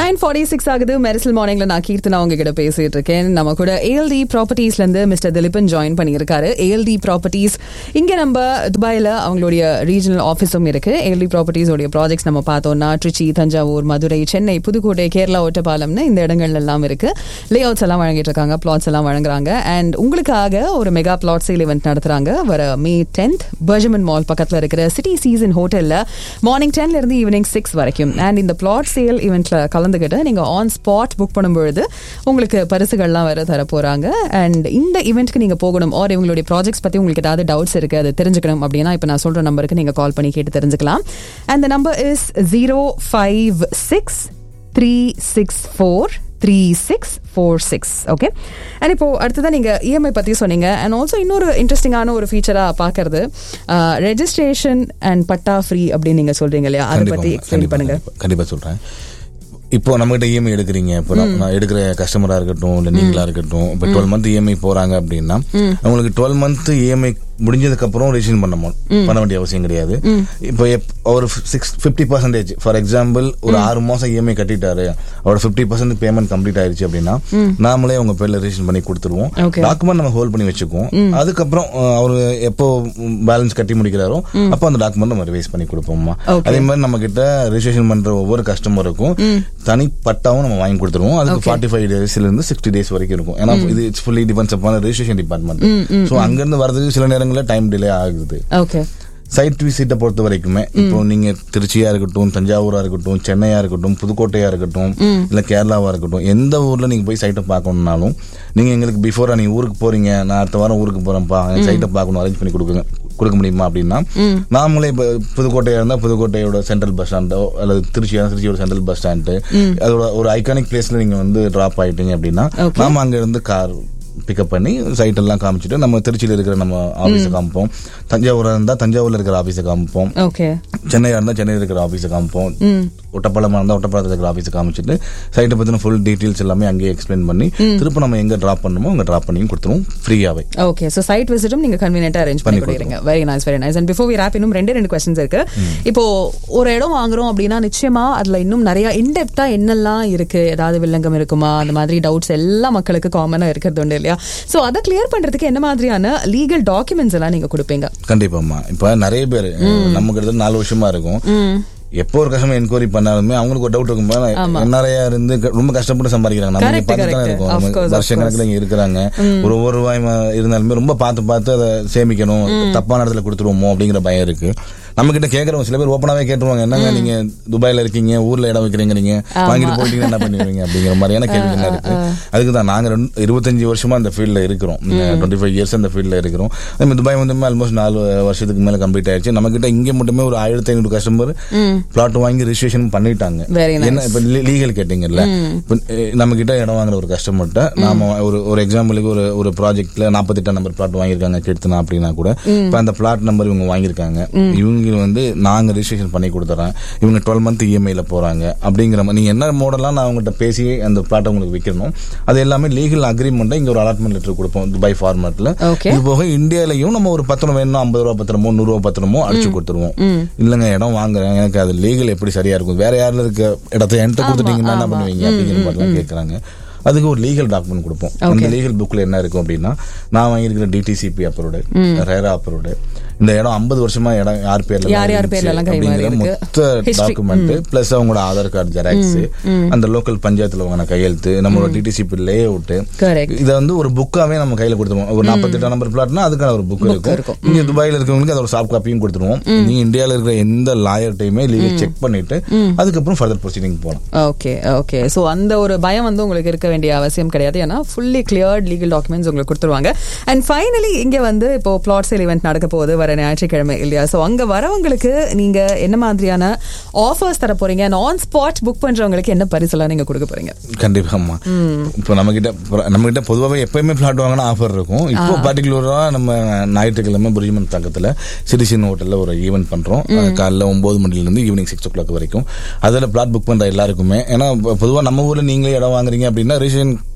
Nine forty six ஆகுது மெரிசல் மார்னிங்ல நான் கீர்த்தனா உங்ககிட்ட பேசிட்டு இருக்கேன் நம்ம கூட ஏஎல்டி ப்ராப்பர்ட்டிஸ்ல இருந்து மிஸ்டர் திலீபன் ஜாயின் பண்ணியிருக்காரு ஏஎல்டி ப்ராப்பர்ட்டிஸ் இங்க நம்ம துபாயில அவங்களுடைய ரீஜனல் ஆஃபீஸும் இருக்கு ஏஎல்டி ப்ராப்பர்ட்டிஸ் உடைய ப்ராஜெக்ட்ஸ் நம்ம பார்த்தோம்னா திருச்சி தஞ்சாவூர் மதுரை சென்னை புதுக்கோட்டை கேரளா ஒட்டப்பாலம்னு இந்த இடங்கள்ல எல்லாம் இருக்கு லே அவுட்ஸ் எல்லாம் வழங்கிட்டு இருக்காங்க பிளாட்ஸ் எல்லாம் வழங்குறாங்க அண்ட் உங்களுக்காக ஒரு மெகா பிளாட் சேல் இவெண்ட் நடத்துறாங்க வர மே டென்த் பர்ஜமன் மால் பக்கத்துல இருக்கிற சிட்டி சீசன் ஹோட்டல்ல மார்னிங் டென்ல இருந்து ஈவினிங் சிக்ஸ் வரைக்கும் அண்ட் இந்த பிளாட் சேல் இவெண்ட்ல கலந்துக்கிட்டு நீங்க ஆன் ஸ்பாட் புக் பண்ணும்பொழுது உங்களுக்கு பரிசுகள்லாம் வேற தர போறாங்க அண்ட் இந்த ஈவெண்ட்க்கு நீங்க போகணும் ஆர் இவங்களுடைய ப்ராஜெக்ட்ஸ் பத்தி உங்களுக்கு ஏதாவது டவுட்ஸ் இருக்கு அது தெரிஞ்சுக்கணும் அப்படின்னா இப்போ நான் சொல்ற நம்பருக்கு நீங்க கால் பண்ணி கேட்டு தெரிஞ்சுக்கலாம் and the number is zero five six three six four three six four six okay and இப்போ அடுத்ததான் நீங்க இஎம்ஐ பத்தி சொன்னீங்க அண்ட் ஆல்சோ இன்னொரு இன்ட்ரெஸ்டிங்கான ஒரு ஃபீச்சரா பாக்குறது ரெஜிஸ்ட்ரேஷன் அண்ட் பட்டா ஃப்ரீ அப்படின்னு நீங்க சொல்றீங்க இல்லையா அதை பத்தி எக்ஸ்பிளைன் பண்ணுங்க கண்டிப்பா சொல்றேன் இப்போ நம்மகிட்ட இஎம்ஐ எடுக்கிறீங்க இப்போ நான் நான் எடுக்கிற கஸ்டமரா இருக்கட்டும் இல்ல நீங்களா இருக்கட்டும் இப்போ டுவெல் மந்த் இஎம்ஐ போறாங்க அப்படின்னா அவங்களுக்கு டுவெல் மந்த் இஎம்ஐ முடிஞ்சதுக்கு அப்புறம் ரிஜிஸ்ட்ரேஷன் பண்ண மோ- பண்ண வேண்டிய அவசியம் கிடையாது இப்போ எப்- ஒரு six fifty percentage for example ஒரு ஆறு மாசம் இஎம்ஐ கட்டிட்டாரு அவரோட ஃபிஃப்டி பர்சன்ட் பேமெண்ட் கம்ப்ளீட் ஆயிருச்சு அப்படின்னா நாமளே உங்க பேர்ல ரிஜிஸ்ட்ரேஷன் பண்ணி கொடுத்துருவோம் Okay. டாக்குமெண்ட் நம்ம ஹோல்ட் பண்ணி வச்சுக்குவோம் அதுக்கப்புறம் அஹ், அவரு எப்போ பேலன்ஸ் கட்டி முடிக்கிறாரோ அப்போ அந்த டாக்குமெண்ட் நம்ம ரிவைஸ் பண்ணி கொடுப்போம்மா Okay. அதே மாதிரி நம்ம கிட்ட ரிஜிஸ்ட்ரேஷன் பண்ற ஒவ்வொரு கஸ்டமருக்கும் தனி பட்டாவும் நம்ம வாங்கி கொடுத்துருவோம் அதுக்கு ஃபார்ட்டி ஃபைவ் டேஸ்ல இருந்து சிக்ஸ்டி டேஸ் வரைக்கும் இருக்கும் ஏன்னா இது இட்ஸ் ஃபுல்லி டிபெண்ட்ஸ் அப்பான ரிஜிஸ்ட்ரேஷன் டிபார்ட்மெண்ட் ஸோ அங்கிருந்து வரதுக்கு சில நேரங்களில் டைம் டிலே ஆகுது ஓகே சைட் விசிட்டை பொறுத்த வரைக்குமே இப்போ நீங்க திருச்சியா இருக்கட்டும் தஞ்சாவூரா இருக்கட்டும் சென்னையா இருக்கட்டும் புதுக்கோட்டையா இருக்கட்டும் இல்ல கேரளாவா இருக்கட்டும் எந்த ஊர்ல நீங்க போய் சைட்டை பார்க்கணும்னாலும் நீங்க எங்களுக்கு பிஃபோரா நீங்க ஊருக்கு போறீங்க நான் அடுத்த வாரம் ஊருக்கு போறேன்ப்பா என் சைட்டை பார்க்கணும் அரேஞ்ச் பண்ணி கொடுக்குங்க கொடுக்க முடியுமா அப்படின்னா நாமளே இப்போ புதுக்கோட்டையா இருந்தா புதுக்கோட்டையோட சென்ட்ரல் பஸ் ஸ்டாண்டோ அல்லது திருச்சியா இருந்தா திருச்சியோட சென்ட்ரல் பஸ் ஸ்டாண்டு அதோட ஒரு ஐகானிக் பிளேஸ்ல நீங்க வந்து டிராப் ஆயிட்டீங்க அப்படின்னா Okay. நாம அங்க இருந்து கார் பிக்கப் பண்ணி சைட் எல்லாம் காமிச்சிட்டு நம்ம திருச்சியில இருக்கிற நம்ம ஆபீஸை காமிப்போம் தஞ்சாவூரா இருந்தா தஞ்சாவூர்ல இருக்கிற ஆபீஸை காமிப்போம் ஓகே சென்னையா இருந்தா சென்னையில் இருக்கிற ஆபீஸை காமிப்போம் ஒட்டப்பாலமா இருந்தா ஒட்டப்பாலத்தில் இருக்கிற ஆபீஸை காமிச்சிட்டு சைட்டை பத்தின ஃபுல் டீடைல்ஸ் எல்லாமே அங்கேயே எக்ஸ்பிளைன் பண்ணி திரும்ப நம்ம எங்க டிராப் பண்ணுமோ அங்க டிராப் பண்ணி கொடுத்துருவோம் ஃப்ரீயாவே ஓகே சோ சைட் விசிட்டும் நீங்க கன்வீனியன்ட்டா அரேஞ்ச் பண்ணி பண்ணி கொடுக்குறீங்க very nice very nice and before we wrap இன்னும் ரெண்டே ரெண்டு கொஸ்டின்ஸ் இருக்கு இப்போ ஒரு இடம் வாங்குறோம் அப்படின்னா நிச்சயமா அதுல இன்னும் நிறைய இன்டெப்தா என்னெல்லாம் இருக்கு ஏதாவது வில்லங்கம் இருக்குமா அந்த மாதிரி டவுட்ஸ் எல்லா மக்களுக்கு காமனா இருக்கிறது உண்டு இல்லையா சோ அதை கிளியர் பண்றதுக்கு என்ன மாதிரியான லீகல் டாக்குமெண்ட்ஸ் எல்லாம் நீங்க கொடுப்பீங்க கண்டிப்பாம்மா இப்ப நிறைய பேர் நம்ம கிட்ட நாலு வருஷமா இருக்கும் எப்போ ஒரு கஸ்டமர் என்கொயரி பண்ணாலுமே அவங்களுக்கு ஒரு டவுட் இருக்கும் நிறைய இருந்து க- ரொம்ப கஷ்டப்பட்டு சம்பாதிக்கிறாங்க நம்ம இங்க Correct, பார்த்து தானே correct. இருக்கோம் Of நம்ம course, of வருஷ கணக்குல இங்க இருக்கிறாங்க ஒரு ஒவ்வொரு ரூபாய் ம- இருந்தாலுமே ரொம்ப பார்த்து பார்த்து அதை சேமிக்கணும் தப்பான இடத்துல கொடுத்துருவோமோ அப்படிங்கிற பயம் இருக்கு நம்ம கிட்ட கேக்குறவங்க சில பேர் ஓப்பனாவே கேட்டுருவாங்க என்னங்க நீங்க துபாயில இருக்கீங்க ஊர்ல இடம் வைக்கிறீங்க நீங்க வாங்கிட்டு போயிட்டீங்கன்னா என்ன பண்ணுவீங்க அப்படிங்கிற மாதிரியான கேள்விகள் இருக்கு அதுக்கு தான் நாங்க ரெண்டு- இருபத்தஞ்சு வருஷமா அந்த ஃபீல்ட்ல இருக்கிறோம் டுவெண்ட்டி ஃபைவ் இயர்ஸ் அந்த ஃபீல்ட்ல இருக்கிறோம் அதே மாதிரி துபாய் வந்து ஆல்மோஸ்ட் நாலு வருஷத்துக்கு மேல கம்ப்ளீட் ஆயிடுச்சு நம்ம கிட்ட இங்க மட்டுமே ஒரு ஆயிரத்தி ஐநூறு கஸ்டமர் பிளாட் வாங்கி ரிஜிஸ்ட்ரேஷன் பண்ணிட்டாங்க Very nice. என்ன இப்ப லீகல் கேட்டீங்கல்ல இப்ப நம்ம கிட்ட இடம் வாங்குற ஒரு கஸ்டமர்கிட்ட நாம ஒரு ஒரு எக்ஸாம்பிளுக்கு ஒரு ஒரு ப்ராஜெக்ட்ல நாற்பத்தெட்டாம் நம்பர் பிளாட் வாங்கியிருக்காங்க கெடுத்துனா அப்படின்னா கூட இப்ப அந்த பிளாட் நம்பர் இவங்க வாங்கியிருக்காங்க இவங்க வந்து நாங்க ரிஜிஸ்ட்ரேஷன் பண்ணி கொடுத்துறேன் இவங்க டுவெல் மந்த் இஎம்ஐல போறாங்க அப்படிங்கிற மாதிரி நீங்க என்ன மாடலாம் நான் அவங்ககிட்ட பேசி அந்த பிளாட் உங்களுக்கு விற்கணும் அது எல்லாமே லீகல் அக்ரிமெண்ட் இங்க ஒரு அலாட்மெண்ட் லெட்டர் கொடுப்போம் துபாய் ஃபார்மேட்ல Okay. இது போக இந்தியாலயும் நம்ம ஒரு பத்திரம் வேணும் ஐம்பது ரூபா பத்திரமோ நூறு ரூபா பத்திரமோ அடிச்சு கொடுத்துருவோம் இல்லங்க இடம் வாங்குறேன் எனக்கு அது லீகல் எப்படி சரியா இருக்கும் வேற யாரில் இருக்க இடத்த என்கிட்ட கொடுத்துட்டீங்கன்னா என்ன பண்ணுவீங்க அப்படிங்கிற மாதிரிலாம் கேட்கறாங்க அதுக்கு ஒரு லீகல் டாக்குமெண்ட் கொடுப்போம் அந்த லீகல் புக்ல என்ன இருக்கும் அப்படின்னா நான் வாங்கியிருக்கிற டிடிசிபி அப்ரூவ்டு ரேரா அப்ரூவ்டு இந்த இடம் ஐம்பது வருஷமா இடம் யார் பேர்ல யார் யார் பேர்ல எல்லாம் கை மாறி அப்படிங்கிற இருக்கு. மொத்த History. டாக்குமெண்ட் பிளஸ் அவங்களோட ஆதார் கார்டு ஜெராக்ஸ் அந்த லோக்கல் பஞ்சாயத்துல வாங்கின கையெழுத்து நம்மளோட டிடிசிபி லே அவுட் Correct. இதை வந்து ஒரு புக்காவே நம்ம கையில கொடுத்துருவோம் ஒரு நாற்பத்தெட்டு நம்பர் பிளாட்னா அதுக்கான ஒரு புக் இருக்கும் இருக்கும். இங்க துபாயில இருக்கவங்களுக்கு அதோட சாஃப்ட் காப்பியும் கொடுத்துருவோம் நீங்க இந்தியால இருக்கிற எந்த லாயர்ட்டையுமே லீகல் செக் பண்ணிட்டு அதுக்கப்புறம் ஃபர்தர் ப்ரொசீடிங் போகலாம் ஓகே ஓகே ஸோ அந்த ஒரு பயம் வந்து உங்களுக்கு இருக்க வேண்டிய அவசியம் கிடையாது ஏன்னா ஃபுல்லி கிளியர்ட் லீகல் டாக்குமெண்ட்ஸ் உங்களுக்கு கொடுத்துருவாங்க அண்ட் ஃபைனலி இங்க வந்து இப்போ பிளாட் சேல் இவெண்ட் நடக்க போகுது வர ஞாயிற்றுக்கிழமை இல்லையா ஸோ அங்க வரவங்களுக்கு நீங்க என்ன மாதிரியான ஆஃபர்ஸ் தர போறீங்க ஆன் ஸ்பாட் புக் பண்றவங்களுக்கு என்ன பரிசெல்லாம் நீங்க கொடுக்க போறீங்க கண்டிப்பாமா இப்போ நம்ம கிட்ட நம்ம கிட்ட பொதுவாகவே எப்பயுமே பிளாட் வாங்கினா ஆஃபர் இருக்கும் இப்போ பர்டிகுலரா நம்ம ஞாயிற்றுக்கிழமை புரிஜிமன் பக்கத்துல சிட்டிசன் ஹோட்டல்ல ஒரு ஈவெண்ட் பண்றோம் அஹ் காலைல ஒன்பது மணில இருந்து ஈவினிங் சிக்ஸ் ஓ கிளாக் வரைக்கும் அதுல பிளாட் புக் பண்ற எல்லாருக்குமே ஏன்னா பொதுவாக நம்ம ஊர்ல நீங்களே இடம் வாங்குறீங்க அப்படின்னா ரிஜிஸ்ட்ரேஷன்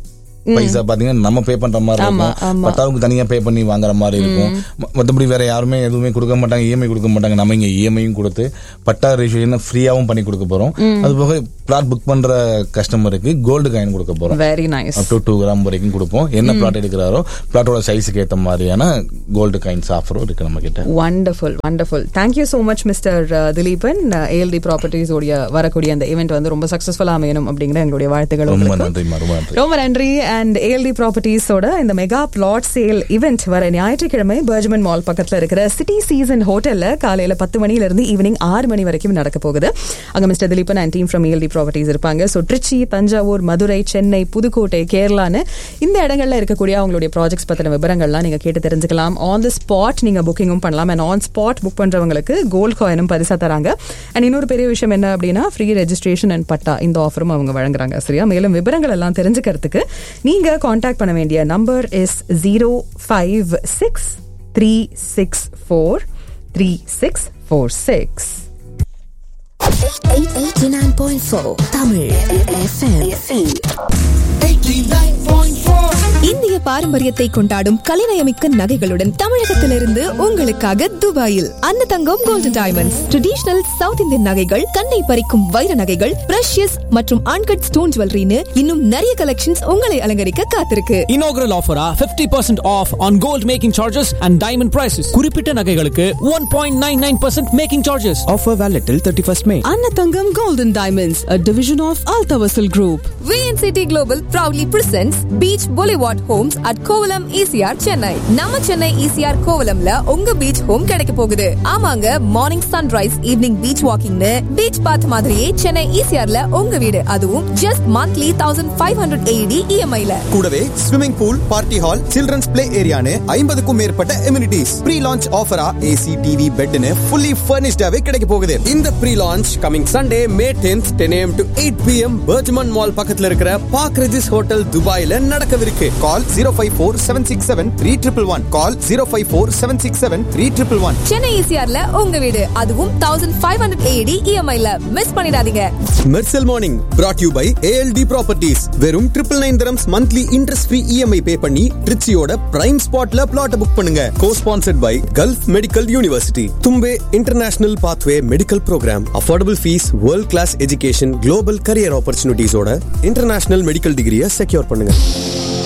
பைசா பாத்தீங்கன்னா நம்ம பே பண்ற மாதிரி ஆமா, இருக்கும் ஆமா. பட்டாவுக்கு தனியா பே பண்ணி வாங்குற மாதிரி இருக்கும் ம- மத்தபடி வேற யாருமே எதுவுமே கொடுக்க மாட்டாங்க இஎம்ஐ கொடுக்க மாட்டாங்க நம்ம இங்க இஎம்ஐயும் கொடுத்து பட்டா ரெஜிஸ்ட்ரேஷன் ஃப்ரீயாவும் பண்ணி கொடுக்க போறோம் அது போக பிளாட் புக் பண்ற கஸ்டமருக்கு கோல்டு காயின் கொடுக்க போறோம் very nice up to two gram வரைக்கும் கொடுப்போம் என்ன பிளாட் எடுக்கிறாரோ பிளாட்டோட சைஸுக்கு ஏத்த மாதிரியான கோல்டு காயின்ஸ் ஆஃபரும் இருக்கு நம்ம கிட்ட wonderful wonderful thank you so much mister Dileepan ALT properties உடைய வரக்கூடிய அந்த ஈவெண்ட் வந்து ரொம்ப சக்சஸ்ஃபுல்லா அமையணும் அப்படிங்கிற எங்களுடைய வாழ்த்துக்கள் ரொம்ப உங்களுக்கு. நன்றிமா ரொம்ப நன்றி ரொம்ப நன்றி அண்ட் ஏஎல்டி ப்ராப்பர்ட்டிஸோட இந்த மெகா பிளாட் சேல் இவெண்ட் வர ஞாயிற்றுக்கிழமை பர்ஜ்மன் மால் பக்கத்துல இருக்கிற சிட்டி சீசன் ஹோட்டல்ல காலையில பத்து மணில இருந்து ஈவினிங் ஆறு மணி வரைக்கும் நடக்க போகுது அங்க mister Dileepan and team from ALT properties இருப்பாங்க ஸோ திருச்சி தஞ்சாவூர் மதுரை சென்னை புதுக்கோட்டை கேரளான்னு இந்த இடங்கள்ல இருக்கக்கூடிய அவங்களுடைய ப்ராஜெக்ட்ஸ் பத்தின விவரங்கள்லாம் நீங்க கேட்டு தெரிஞ்சுக்கலாம் ஆன் த ஸ்பாட் நீங்க புக்கிங்கும் பண்ணலாம் அண்ட் ஆன் ஸ்பாட் புக் பண்றவங்களுக்கு கோல்ட் காயினும் பரிசா தராங்க அண்ட் இன்னொரு பெரிய விஷயம் என்ன அப்படின்னா ஃப்ரீ ரெஜிஸ்ட்ரேஷன் அண்ட் பட்டா இந்த ஆஃபரும் அவங்க வழங்குறாங்க சரியா மேலும் விவரங்கள் எல்லாம் தெரிஞ்சுக்கிறதுக்கு நீங்க காண்டாக்ட் பண்ண வேண்டிய number is zero five six three six four three six four six 89.4 Tamil FM. இந்திய பாரம்பரியத்தை கொண்டாடும் கலைநயமிக்க நகைகளுடன் தமிழகத்திலிருந்து உங்களுக்காக துபாயில் அந்த தங்கம் golden diamonds traditional south Indian நகைகள் கண்ணை பறிக்கும் வைர நகைகள் பிரஷியஸ் மற்றும் அன்கட் ஸ்டோன் ஜுவல்லரின்னு இன்னும் நிறைய கலெக்ஷன்ஸ் உங்களை அலங்கரிக்க காத்திருக்கு inaugural offer ah 50% off on gold making charges and diamond prices குறிப்பிட்ட நகைகளுக்கு 1.99% making charges Offer valid till 31st May. Annatangam Golden Diamonds, a division of Altavasil Group. VNCT Global proudly presents Beach Boulevard Homes at Kovalam ECR Chennai. நம்ம Chennai ECR கோவலம்ல உங்க beach home கிடைக்க போகுது ஆமாங்க morning sunrise evening beach வாக்கிங்னு beach bath மாதிரியே சென்னை ECRல உங்க வீடு அதுவும் just monthly thousand five hundred AED இஎம்ஐல கூடவே swimming pool party hall children's play ஏரியானு ஐம்பதுக்கும் மேற்பட்ட எம்யூனிட்டிஸ் ப்ரீ லான்ச் ஆஃபரா ஏசி டிவி பெட்னு ஃபுல்லி ஃபர்னிஷ்டாவே கிடைக்க போகுது இந்த pre launch coming Sunday May tenth ten AM to eight PM Burjuman mall பக்கத்துல இருக்கிற பார்க் ரெஜிஸ் ஹோட்டல் துபாயில நடக்கவிருக்கு call zero five four seven six seven three triple one call zero five four seven six seven three triple one Chennai ECRல உங்க வீடு அதுவும் thousand five hundred AED இஎம்ஐல miss பண்ணிடாதீங்க Mersal morning brought you by ALT properties வெறும் triple nine dirhams monthly interest free EMI pay பண்ணி ட்ரிச்சியோட prime ஸ்பாட்ல பிளாட் புக் பண்ணுங்க co sponsored by Gulf Medical University Thumbay international pathway medical program affordable fees world class education global career ஆப்பர்ச்சுனிட்டிஸோட international medical டிகிரியை secure பண்ணுங்க